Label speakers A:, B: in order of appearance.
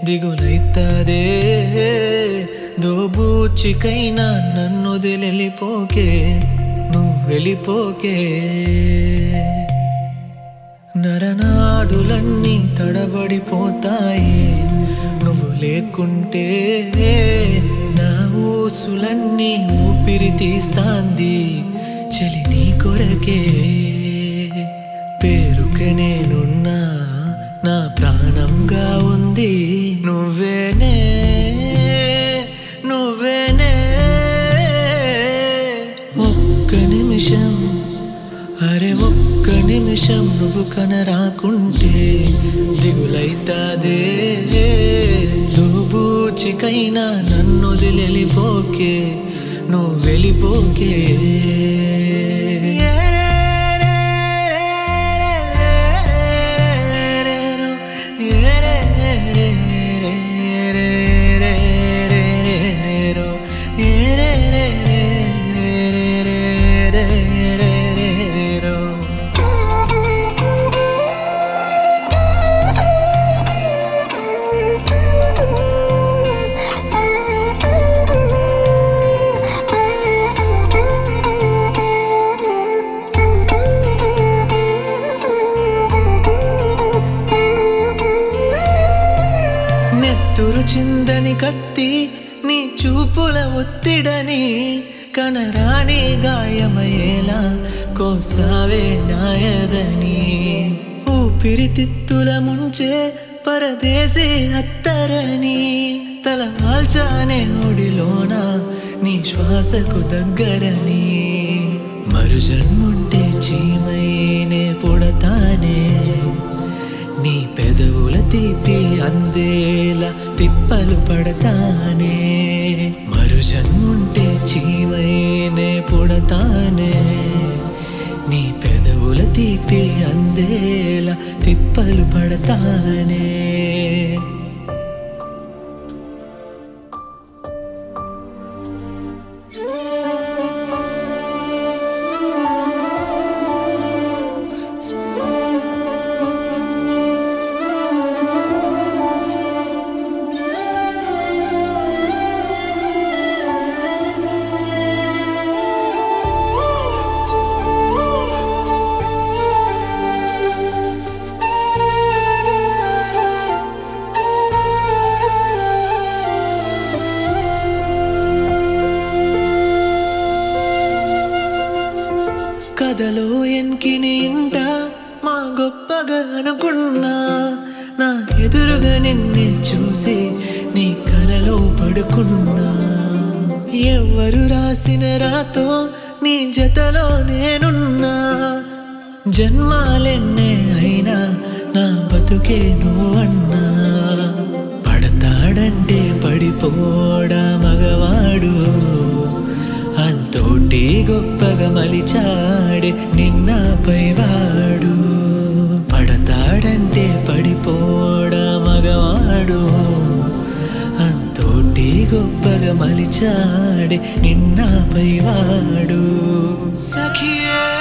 A: దిగులైతదే దోబూచికైనా నన్ను వదిలెళ్ళిపోకే నువ్వు వెళ్ళిపోకే నరనాడులన్నీ తడబడిపోతాయి నువ్వు లేకుంటే నా ఊసులన్నీ ఊపిరి తీస్తాంది చెలి నీ కొరకే పేరుకే నేనున్నా నా ప్రాణంగా ఉంది నువ్వేనే నువ్వేనే ఒక్క నిమిషం అరే ఒక్క నిమిషం నువ్వు కనరాకుంటే దిగులైతాదే దోబూచికైనా నన్ను వదిలెళ్ళిపోకే నువ్వు వెళ్ళిపోకే నెత్తురు చిందని కత్తి నీ చూపుల ఒత్తిడని కనరాని గాయమయ్యేలా కోసావే నాయదని ఊపిరితిత్తుల ముంచే పరదేశే అత్తరని తల వాల్చానే ఒడిలోన నీ శ్వాసకు దగ్గరని మరు జన్ముంటే చీమైనే పుడతానే నీ పెదవుల తీపి అందేలా తిప్పలు పడతానే మరు జన్ముంటే చీమైనే పుడతానే నీ పెదవుల తీపి అందేలా తిప్పలు పడతానే కథలో ఎన్కిని ఇంట మా గొప్పగా అనుకున్నా నా ఎదురుగా నిన్నే చూసి నీ కలలో పడుకున్నా ఎవరు రాసిన రాతో నీ జతలో నేనున్నా జన్మాలెన్నే అయినా నా బతుకే నువ్వు అన్నా పడతాడంటే పడిపోడా మగవాడు అంతోటి గొప్పగా మలిచాడే నిన్నపై వాడు పడతాడంటే పడిపోడా మగవాడు అంతోటి గొప్పగా మలిచాడే నిన్నపై వాడు సఖియే